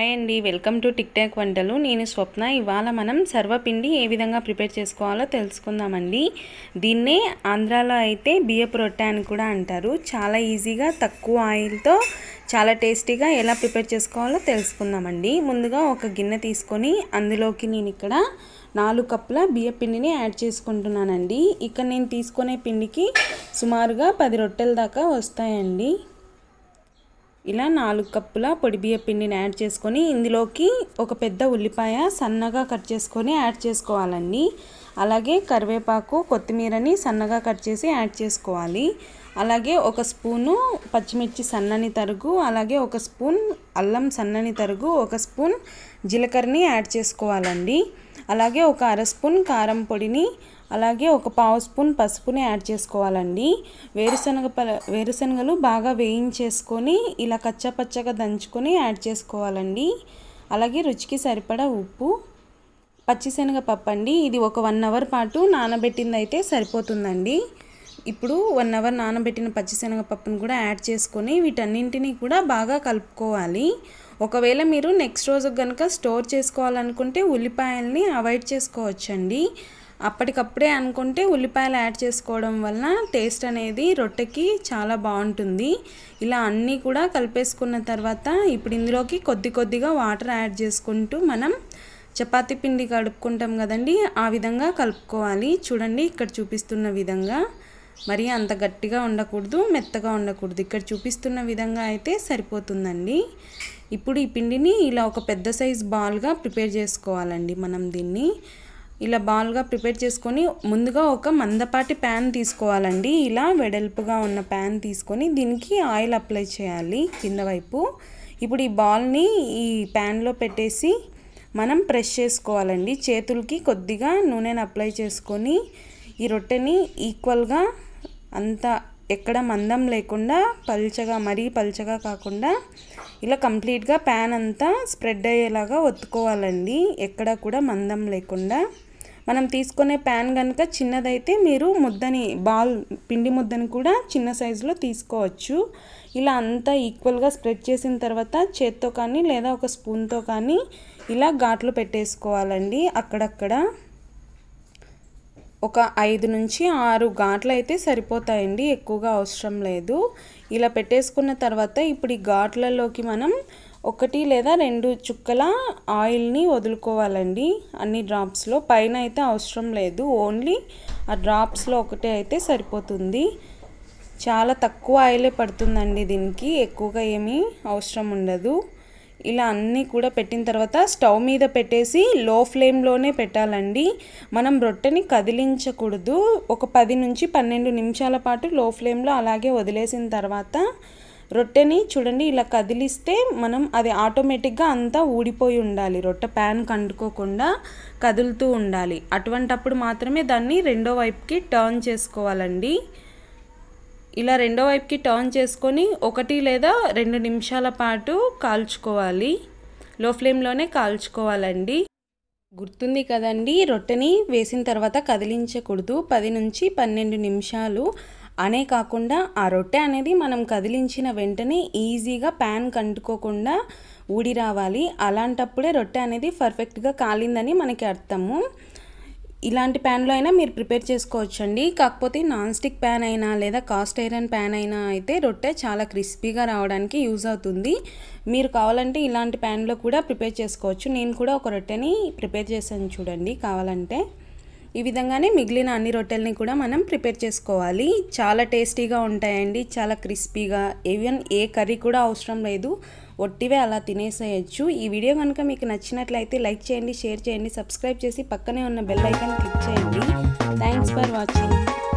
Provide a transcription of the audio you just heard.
hi అండి welcome to tick talk వంటలు నేను స్వప్న ఇవాళ మనం సర్వపిండి ఏ విధంగా ప్రిపేర్ చేసుకోవాలో తెలుసుకుందామండి దీన్నే ఆంధ్రాలో అయితే బియ్యపు రొట్టె అని కూడా అంటారు చాలా ఈజీగా తక్కువ ఆయిల్తో చాలా టేస్టీగా ఎలా ప్రిపేర్ చేసుకోవాలో తెలుసుకుందామండి ముందుగా ఒక గిన్నె తీసుకొని అందులోకి నేను ఇక్కడ నాలుగు కప్పుల బియ్య పిండిని యాడ్ చేసుకుంటున్నానండి ఇక్కడ నేను తీసుకునే పిండికి సుమారుగా పది రొట్టెల దాకా వస్తాయండి ఇలా నాలుగు కప్పుల పొడి బియ్య పిండిని యాడ్ చేసుకొని ఇందులోకి ఒక పెద్ద ఉల్లిపాయ సన్నగా కట్ చేసుకొని యాడ్ చేసుకోవాలండి అలాగే కరివేపాకు కొత్తిమీరని సన్నగా కట్ చేసి యాడ్ చేసుకోవాలి అలాగే ఒక స్పూను పచ్చిమిర్చి సన్నని తరుగు అలాగే ఒక స్పూన్ అల్లం సన్నని తరుగు ఒక స్పూన్ జీలకర్రని యాడ్ చేసుకోవాలండి అలాగే ఒక అర స్పూన్ కారం పొడిని అలాగే ఒక పావు స్పూన్ పసుపుని యాడ్ చేసుకోవాలండి వేరుశనగ పల వేరుశనగలు బాగా వేయించేసుకొని ఇలా కచ్చపచ్చగా దంచుకొని యాడ్ చేసుకోవాలండి అలాగే రుచికి సరిపడా ఉప్పు పచ్చిశనగ పప్పు అండి ఇది ఒక వన్ అవర్ పాటు నానబెట్టింది అయితే సరిపోతుందండి ఇప్పుడు వన్ అవర్ నానబెట్టిన పచ్చిశనగ పప్పును కూడా యాడ్ చేసుకొని వీటన్నింటినీ కూడా బాగా కలుపుకోవాలి ఒకవేళ మీరు నెక్స్ట్ రోజు కనుక స్టోర్ చేసుకోవాలనుకుంటే ఉల్లిపాయల్ని అవాయిడ్ చేసుకోవచ్చండి అప్పటికప్పుడే అనుకుంటే ఉల్లిపాయలు యాడ్ చేసుకోవడం వలన టేస్ట్ అనేది రొట్టెకి చాలా బాగుంటుంది ఇలా అన్నీ కూడా కలిపేసుకున్న తర్వాత ఇప్పుడు ఇందులోకి కొద్ది కొద్దిగా వాటర్ యాడ్ చేసుకుంటూ మనం చపాతీ పిండి కలుపుకుంటాం కదండి ఆ విధంగా కలుపుకోవాలి చూడండి ఇక్కడ చూపిస్తున్న విధంగా మరి అంత గట్టిగా ఉండకూడదు మెత్తగా ఉండకూడదు ఇక్కడ చూపిస్తున్న విధంగా అయితే సరిపోతుందండి ఇప్పుడు ఈ పిండిని ఇలా ఒక పెద్ద సైజ్ బాల్గా ప్రిపేర్ చేసుకోవాలండి మనం దీన్ని ఇలా బాల్గా ప్రిపేర్ చేసుకొని ముందుగా ఒక మందపాటి ప్యాన్ తీసుకోవాలండి ఇలా వెడల్పుగా ఉన్న ప్యాన్ తీసుకొని దీనికి ఆయిల్ అప్లై చేయాలి కింద వైపు ఇప్పుడు ఈ బాల్ని ఈ ప్యాన్లో పెట్టేసి మనం ప్రెస్ చేసుకోవాలండి చేతులకి కొద్దిగా నూనెను అప్లై చేసుకొని ఈ రొట్టెని ఈక్వల్గా అంత ఎక్కడ మందం లేకుండా పల్చగా మరీ పల్చగా కాకుండా ఇలా కంప్లీట్గా ప్యాన్ అంతా స్ప్రెడ్ అయ్యేలాగా ఒత్తుకోవాలండి ఎక్కడ కూడా మందం లేకుండా మనం తీసుకునే ప్యాన్ కనుక చిన్నదైతే మీరు ముద్దని బాల్ పిండి ముద్దని కూడా చిన్న సైజులో తీసుకోవచ్చు ఇలా అంతా ఈక్వల్గా స్ప్రెడ్ చేసిన తర్వాత చేత్తో కానీ లేదా ఒక స్పూన్తో కానీ ఇలా ఘాట్లు పెట్టేసుకోవాలండి అక్కడక్కడ ఒక ఐదు నుంచి ఆరు ఘాట్లు అయితే సరిపోతాయండి ఎక్కువగా అవసరం లేదు ఇలా పెట్టేసుకున్న తర్వాత ఇప్పుడు ఈ ఘాట్లలోకి మనం ఒకటి లేదా రెండు చుక్కల ఆయిల్ని వదులుకోవాలండి అన్ని డ్రాప్స్లో పైన అయితే అవసరం లేదు ఓన్లీ ఆ డ్రాప్స్లో ఒకటే అయితే సరిపోతుంది చాలా తక్కువ ఆయిలే పడుతుందండి దీనికి ఎక్కువగా ఏమీ అవసరం ఉండదు ఇలా అన్నీ కూడా పెట్టిన తర్వాత స్టవ్ మీద పెట్టేసి లో ఫ్లేమ్లోనే పెట్టాలండి మనం రొట్టెని కదిలించకూడదు ఒక పది నుంచి పన్నెండు నిమిషాల పాటు లో ఫ్లేమ్లో అలాగే వదిలేసిన తర్వాత రొట్టెని చూడండి ఇలా కదిలిస్తే మనం అది ఆటోమేటిక్గా అంతా ఊడిపోయి ఉండాలి రొట్టె ప్యాన్ కంటుకోకుండా కదులుతూ ఉండాలి అటువంటప్పుడు మాత్రమే దాన్ని రెండో వైపుకి టర్న్ చేసుకోవాలండి ఇలా రెండో వైపుకి టర్న్ చేసుకొని ఒకటి లేదా రెండు నిమిషాల పాటు కాల్చుకోవాలి లో ఫ్లేమ్లోనే కాల్చుకోవాలండి గుర్తుంది కదండి రొట్టెని వేసిన తర్వాత కదిలించకూడదు పది నుంచి పన్నెండు నిమిషాలు అనే కాకుండా ఆ రొట్టె అనేది మనం కదిలించిన వెంటనే ఈజీగా ప్యాన్ కంటుకోకుండా ఊడి రావాలి అలాంటప్పుడే రొట్టె అనేది పర్ఫెక్ట్గా కాలిందని మనకి అర్థము ఇలాంటి ప్యాన్లో అయినా మీరు ప్రిపేర్ చేసుకోవచ్చండి కాకపోతే నాన్ స్టిక్ ప్యాన్ అయినా లేదా కాస్ట్ ఐరన్ ప్యాన్ అయినా అయితే రొట్టె చాలా క్రిస్పీగా రావడానికి యూజ్ అవుతుంది మీరు కావాలంటే ఇలాంటి ప్యాన్లో కూడా ప్రిపేర్ చేసుకోవచ్చు నేను కూడా ఒక రొట్టెని ప్రిపేర్ చేశాను చూడండి కావాలంటే ఈ విధంగానే మిగిలిన అన్ని రొట్టెల్ని కూడా మనం ప్రిపేర్ చేసుకోవాలి చాలా టేస్టీగా ఉంటాయండి చాలా క్రిస్పీగా ఈవెన్ ఏ కర్రీ కూడా అవసరం లేదు ఒట్టివే అలా తినేసేయచ్చు ఈ వీడియో కనుక మీకు నచ్చినట్లయితే లైక్ చేయండి షేర్ చేయండి సబ్స్క్రైబ్ చేసి పక్కనే ఉన్న బెల్ ఐకాన్ క్లిక్ చేయండి థ్యాంక్స్ ఫర్ వాచింగ్